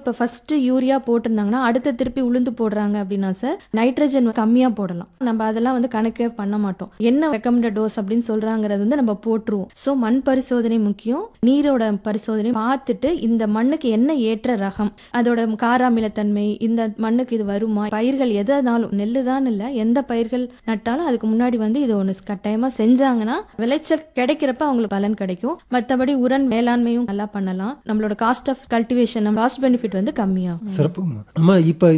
இப்போ first urea போட்டிருந்தாங்கன்னா அடுத்த திருப்பி உளுந்து போடுறாங்க அப்படின்னா சார் நைட்ரஜன் கம்மியா போடலாம் நம்ம அதெல்லாம் வந்து கணக்கே பண்ண மாட்டோம் என்ன ரெக்கமெண்டட் டோஸ் அப்படின்னு சொல்றாங்கிறது வந்து நம்ம போட்டுருவோம் ஸோ மண் பரிசோதனை முக்கியம் நீரோட பரிசோதனை பார்த்துட்டு இந்த மண்ணுக்கு என்ன ஏற்ற ரகம் அதோட காராமிலத்தன்மை இந்த மண்ணுக்கு இது வருமா பயிர்கள் எதனாலும் நெல்லு தான் இல்லை எந்த பயிர்கள் நட்டாலும் அதுக்கு முன்னாடி வந்து இது ஒன்று கட்டாயமா செஞ்சாங்கன்னா விளைச்சல் கிடைக்கிறப்ப அவங்களுக்கு பலன் கிடைக்கும் மற்றபடி உரன் மேலாண்மையும் நல்லா பண்ணலாம் நம்மளோட cost of cultivation cost benefit வந்து கம்மியாகும் சிறப்புங்கம்மா அம்மா இப்போ